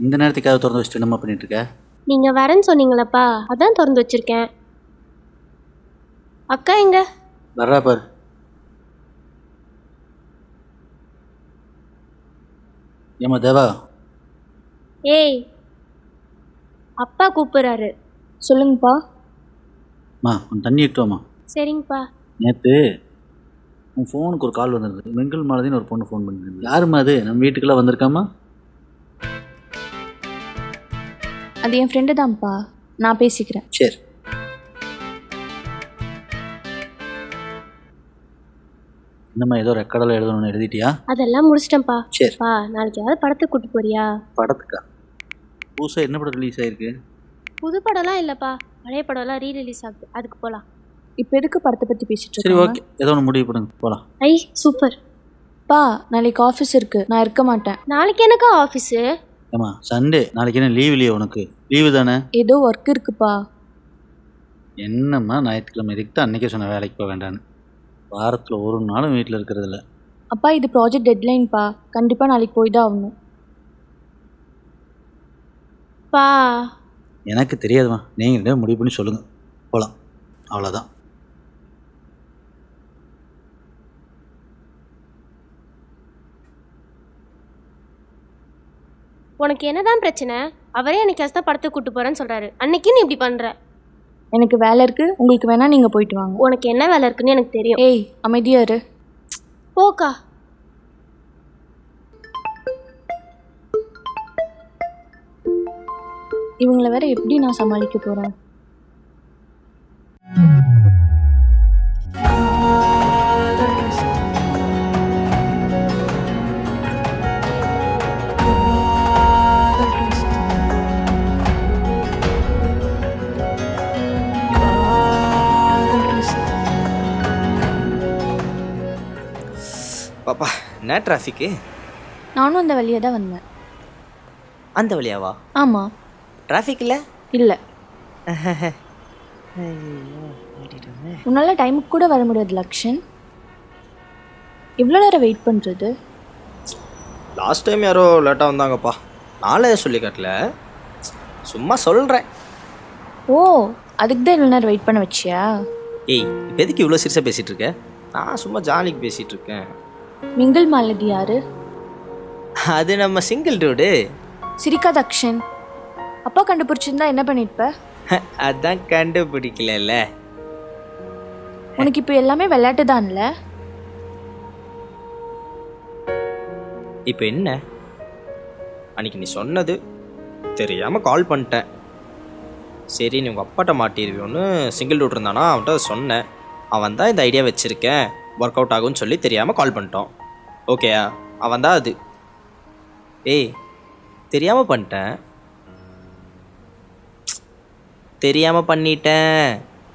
இந்த நேரத்துக்காக திறந்து வச்சுட்டு என்னம்மா பண்ணிட்டு இருக்க நீங்கள் வரேன்னு சொன்னீங்களப்பா அதான் திறந்து வச்சிருக்கேன் அக்கா எங்க வர்றா பாரு ஏம்மா தேவா ஏய் அப்பா கூப்பிடுறாரு சொல்லுங்கப்பா அம்மா கொஞ்சம் தண்ணி இட்டுவாம்மா சரிங்கப்பா நேற்று உன் ஃபோனுக்கு ஒரு கால் வந்திருந்தது வெங்கல் மாலதின்னு ஒரு பொண்ணு ஃபோன் பண்ணிருந்தது யாரும்மா அது நம்ம வீட்டுக்கெல்லாம் வந்திருக்காமா அது என் ஃப்ரெண்டு தான்ப்பா நான் பேசிக்கிறேன் சரி என்னம்மா ஏதோ ரெக்கார்டெல்லாம் எழுதணும்னு எழுதிட்டியா அதெல்லாம் முடிச்சிட்டேன்ப்பா சரி பா நாளைக்கு ஏதாவது படத்துக்கு கூட்டு போறியா படத்துக்கா புதுசாக என்ன படம் ரிலீஸ் ஆயிருக்கு புது படம்லாம் இல்லைப்பா பழைய படம்லாம் ரீ ரிலீஸ் ஆகுது அதுக்கு போகலாம் இப்போ எதுக்கு படத்தை பற்றி பேசிட்டு சரி இருக்கோம் ஓகே ஏதோ ஒன்று முடிவு பண்ணுங்க போகலாம் ஐ சூப்பர் பா நாளைக்கு ஆஃபீஸ் இருக்கு நான் இருக்க மாட்டேன் நாளைக்கு எனக்கா ஆஃபீஸு ஏம்மா சண்டே நாளைக்கு என்ன லீவ் இல்லையா உனக்கு லீவு தானே ஏதோ ஒர்க் இருக்குப்பா என்னம்மா ஞாயிற்றுக்கிழமை இதுக்கு தான் அன்றைக்கே சொன்ன வேலைக்கு போக வேண்டான்னு வாரத்தில் ஒரு நாளும் வீட்டில் இருக்கிறது இல்ல அப்பா இது ப்ராஜெக்ட் டெட்லைன்ப்பா கண்டிப்பாக நாளைக்கு போய் தான் ஆகணும் பா எனக்கு தெரியாதும்மா நீங்கள் ரெண்டே முடிவு பண்ணி சொல்லுங்கள் போகலாம் அவ்வளோதான் உனக்கு என்னதான் பிரச்சனை அவரே எனக்கு தான் படத்துக்கு கூட்டு போறேன்னு சொல்றாரு அன்னைக்கு நீ இப்படி பண்ற எனக்கு வேலை இருக்கு உங்களுக்கு வேணா நீங்கள் போயிட்டு வாங்க உனக்கு என்ன வேலை இருக்குன்னு எனக்கு தெரியும் ஏய் அமைதியா இரு போக்கா இவங்கள வேற எப்படி நான் சமாளிக்க போகிறேன் பாப்பா என்ன டிராஃபிக்கு நானும் அந்த வழியாக தான் வந்தேன் அந்த வழியாவா ஆமாம் டிராஃபிக் இல்லை இல்லை உன்னால் டைமுக்கு கூட வர முடியாது லக்ஷன் எவ்வளோ நேரம் வெயிட் பண்ணுறது லாஸ்ட் டைம் யாரோ லேட்டாக வந்தாங்கப்பா நாளே சொல்லி காட்டல சும்மா சொல்கிறேன் ஓ அதுக்கு தான் இவ்வளோ நேரம் வெயிட் பண்ண வச்சியா ஏய் இப்போ எதுக்கு இவ்வளோ சீரியஸாக பேசிகிட்டு இருக்க நான் சும்மா ஜாலிக்கு பேசிகிட்டு இருக்கேன் மிங்கிள் மாலதி யாரு அது நம்ம சிங்கிள் ரோடு சிரிக்காத அக்ஷன் அப்பா கண்டுபிடிச்சிருந்தா என்ன பண்ணிருப்ப அதான் கண்டுபிடிக்கலல்ல உனக்கு இப்போ எல்லாமே விளையாட்டு தான்ல இப்போ என்ன அன்னைக்கு நீ சொன்னது தெரியாமல் கால் பண்ணிட்டேன் சரி நீ உங்கள் அப்பாட்ட மாட்டிருவியோன்னு சிங்கிள் ரூட் இருந்தானா அவன்கிட்ட அதை சொன்னேன் அவன் தான் இந்த ஐடியா வச்சுருக்கேன் ஒர்க் அவுட் ஆகும்னு சொல்லி தெரியாமல் கால் பண்ணிட்டோம் ஓகேயா அவன் தான் அது ஏய் தெரியாமல் பண்ணிட்டேன் தெரியாமல் பண்ணிட்டேன்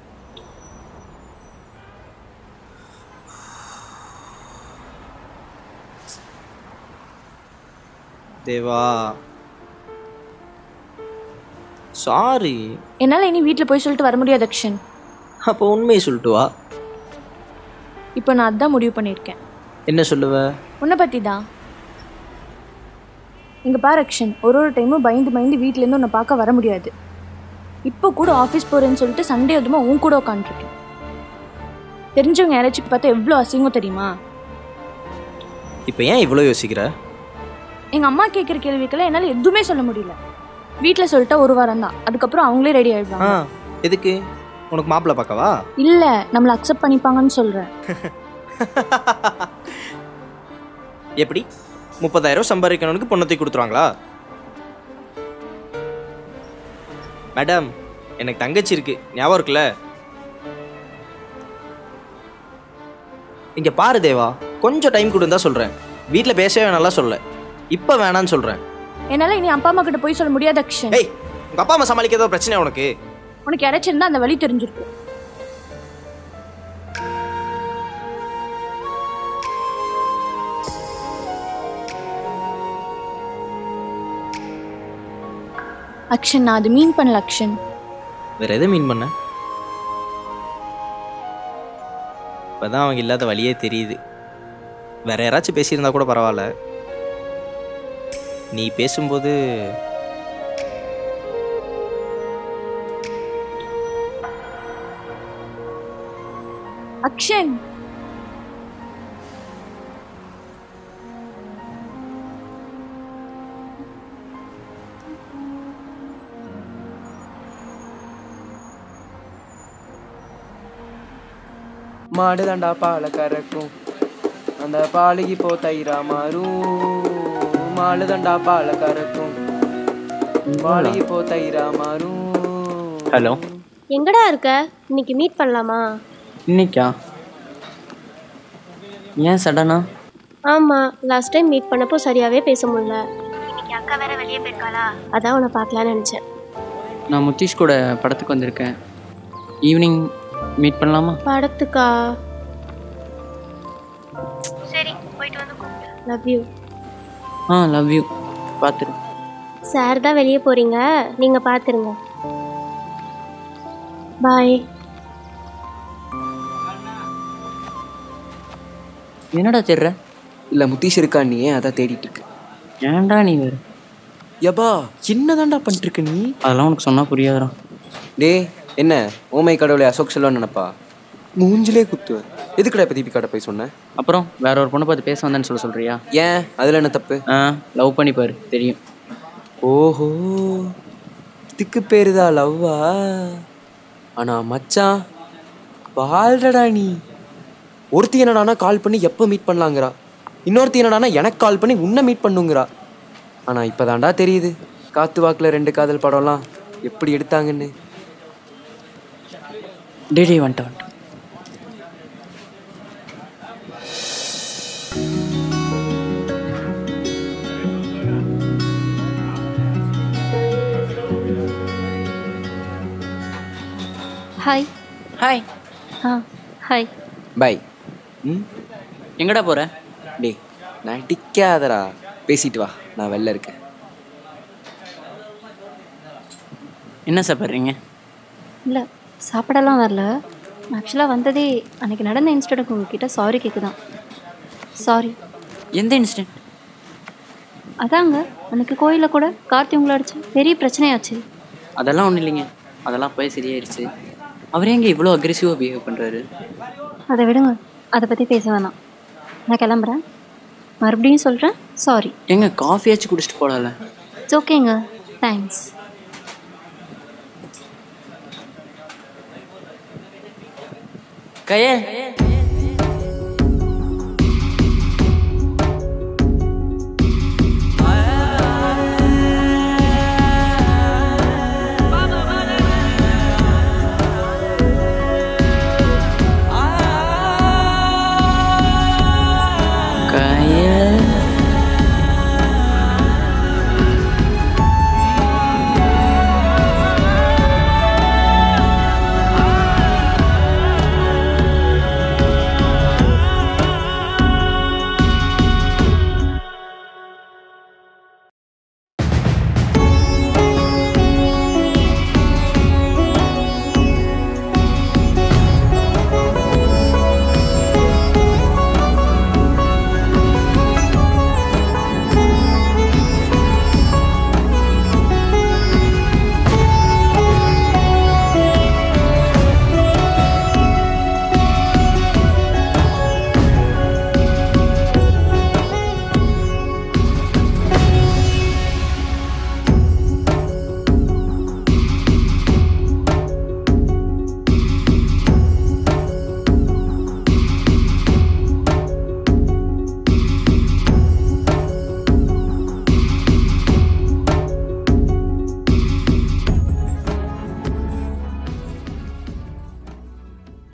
தேவா சாரி என்னால் இனி வீட்டில் போய் சொல்லிட்டு வர முடியாது அக்ஷன் அப்போ உண்மையை சொல்லிட்டு வா இப்போ நான் அதான் முடிவு பண்ணியிருக்கேன் என்ன சொல்லுவ உன்னை பற்றி தான் இங்கே பாரு அக்ஷன் ஒரு ஒரு டைமும் பயந்து பயந்து வீட்டிலேருந்து உன்னை பார்க்க வர முடியாது இப்போ கூட ஆஃபீஸ் போகிறேன்னு சொல்லிட்டு சண்டே அதுமா உன் கூட உட்காந்துருக்கேன் தெரிஞ்சவங்க யாராச்சும் பார்த்தா எவ்வளோ அசிங்கம் தெரியுமா இப்போ ஏன் இவ்வளோ யோசிக்கிற எங்கள் அம்மா கேட்குற கேள்விக்கெல்லாம் என்னால் எதுவுமே சொல்ல முடியல வீட்டில் சொல்லிட்டா ஒரு வாரம் தான் அதுக்கப்புறம் அவங்களே ரெடி ஆ ஆயிடுவாங்க எதுக்கு உனக்கு மாப்பிள்ளை பார்க்கவா இல்லை நம்மளை அக்செப்ட் பண்ணிப்பாங்கன்னு சொல்கிறேன் எப்படி முப்பதாயிரம் சம்பாதிக்கணுக்கு பொண்ணத்தை கொடுத்துருவாங்களா மேடம் எனக்கு தங்கச்சி இருக்கு ஞாபகம் இருக்குல்ல இங்க பாரு தேவா கொஞ்சம் டைம் கொடுந்தா சொல்றேன் வீட்டில் பேசவே நல்லா சொல்ல இப்போ வேணான்னு சொல்றேன் என்னால் இனி அப்பா அம்மா கிட்ட போய் சொல்ல முடியாது அக்ஷன் ஏய் உங்க அப்பா அம்மா சமாளிக்க ஏதோ பிரச்சனை உனக்கு உனக்கு யாராச்சும் இருந்தால் அந்த வழி தெரிஞ்சிருக்கும் அக்ஷன் நான் அது மீன் பண்ணல அக்ஷன் வேற எதை மீன் பண்ண இப்போதான் அவங்க இல்லாத வழியே தெரியுது வேற யாராச்சும் பேசியிருந்தா கூட பரவாயில்ல நீ பேசும்போது அக்ஷன் மாடு தாண்டா பாலை கறக்கும் அந்த பாலுக்கு போ தயிரா மாறும் மாடு தாண்டா பாலை கறக்கும் பாலுக்கு போ தயிரா மாறும் ஹலோ எங்கடா இருக்க இன்னைக்கு மீட் பண்ணலாமா இன்னைக்கா ஏன் சடனா ஆமாம் லாஸ்ட் டைம் மீட் பண்ணப்போ சரியாகவே பேச முடியல இன்னைக்கு அக்கா வேற வெளியே போயிருக்காளா அதான் உன்னை பார்க்கலான்னு நினச்சேன் நான் முத்தீஷ் கூட படத்துக்கு வந்திருக்கேன் ஈவினிங் மீட் பண்ணலாமா படத்துக்கா சரி போயிட்டு வந்து லவ் யூ ஆ லவ் யூ பார்த்துரு சார் தான் வெளியே போகிறீங்க நீங்கள் பார்த்துருங்க பாய் என்னடா தேடுற இல்ல முத்தீஷ் இருக்கா நீ அதான் தேடிட்டு இருக்கு ஏன்டா நீ வேறு யபா என்னதான்டா பண்ணிட்டு இருக்க நீ அதெல்லாம் உனக்கு சொன்னால் புரியாதுடா டேய் என்ன ஓமை கடவுளை அசோக் செல்வன் நினைப்பா மூஞ்சிலே குத்துவ எதுக்குடா இப்போ தீபிகாட்ட போய் சொன்னேன் அப்புறம் வேற ஒரு பொண்ணை பார்த்து பேச வந்தேன்னு சொல்ல சொல்கிறியா ஏன் அதுல என்ன தப்பு ஆ லவ் பண்ணி பாரு தெரியும் ஓஹோ இதுக்கு பேருதா லவ்வா ஆனா மச்சான் வாழ்றடா நீ ஒருத்தி என்னடானா கால் பண்ணி எப்போ மீட் பண்ணலாங்கிறா இன்னொருத்தி என்னடானா எனக்கு கால் பண்ணி உன்னை மீட் பண்ணுங்கிறா ஆனா இப்பதான்டா தெரியுது காத்து வாக்குல ரெண்டு காதல் படம்லாம் எப்படி எடுத்தாங்கன்னு டே டே வந்துட்டு வந்துட்டு ஹாய் ஹாய் ஆ ஹாய் பை ம் எங்கடா போகிற டேய் நடிக்காதடா பேசிட்டு வா நான் வெளில இருக்கேன் என்ன சாப்பிட்றீங்க இல்லை சாப்பிடலாம் வரல ஆக்சுவலாக வந்ததே அன்னைக்கு நடந்த இன்சிடென்ட் உங்ககிட்ட சாரி கேட்க தான் சாரி எந்த இன்சிடென்ட் அதாங்க அன்னைக்கு கோயிலில் கூட கார்த்தி உங்களை அடிச்சு பெரிய பிரச்சனையாச்சு அதெல்லாம் ஒன்றும் இல்லைங்க அதெல்லாம் போய் சரியாயிருச்சு அவர் எங்க இவ்வளோ அக்ரெசிவாக பிஹேவ் பண்ணுறாரு அதை விடுங்க அதை பற்றி பேச வேணாம் நான் கிளம்புறேன் மறுபடியும் சொல்கிறேன் சாரி எங்க காஃபியாச்சும் குடிச்சிட்டு போகலாம்ல இட்ஸ் ஓகேங்க தேங்க்ஸ் கயல்